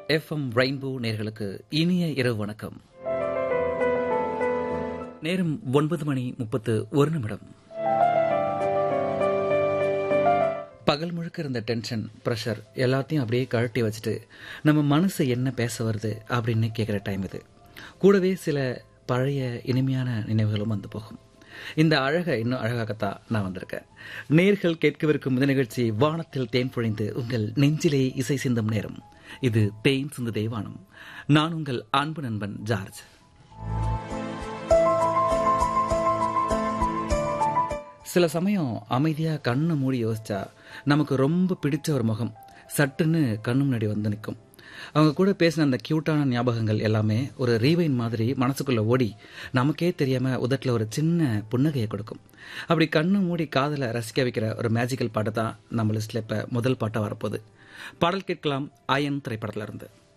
FM rainbow நேர்களுக்கு இனிய இரவு வணக்கம் நேரம் ஒன்பது மணி முப்பத்து ஒரு நிமிடம் பகல் முழுக்க இருந்த டென்ஷன் ப்ரெஷர் எல்லாத்தையும் அப்படியே கழட்டி வச்சுட்டு நம்ம மனசு என்ன பேச வருது அப்படின்னு கேட்குற டைம் இது கூடவே சில பழைய இனிமையான நினைவுகளும் வந்து போகும் இந்த அழகை இன்னும் அழகாகத்தான் நான் வந்திருக்கேன் நேர்கள் கேட்கவிருக்கும் இந்த நிகழ்ச்சி வானத்தில் தேன் பொழிந்து உங்கள் நெஞ்சிலே இசை சிந்தும் நேரம் இது தேன் சிந்து தேவானம் நான் உங்கள் அன்பு நண்பன் ஜார்ஜ் சில சமயம் அமைதியா கண்ணை மூடி யோசிச்சா நமக்கு ரொம்ப பிடிச்ச ஒரு முகம் சட்டுன்னு கண்ணு முன்னாடி வந்து நிற்கும் அவங்க கூட பேசின அந்த கியூட்டான ஞாபகங்கள் எல்லாமே ஒரு ரீவைன் மாதிரி மனசுக்குள்ள ஓடி நமக்கே தெரியாம உதட்டில் ஒரு சின்ன புன்னகையை கொடுக்கும் அப்படி கண்ணு மூடி காதலை ரசிக்க வைக்கிற ஒரு மேஜிக்கல் பாட்டு தான் நம்ம லிஸ்ட்ல இப்ப முதல் பாட்டா வரப்போகுது பாடல் கேட்கலாம் ஆயன் திரைப்படத்துல இருந்து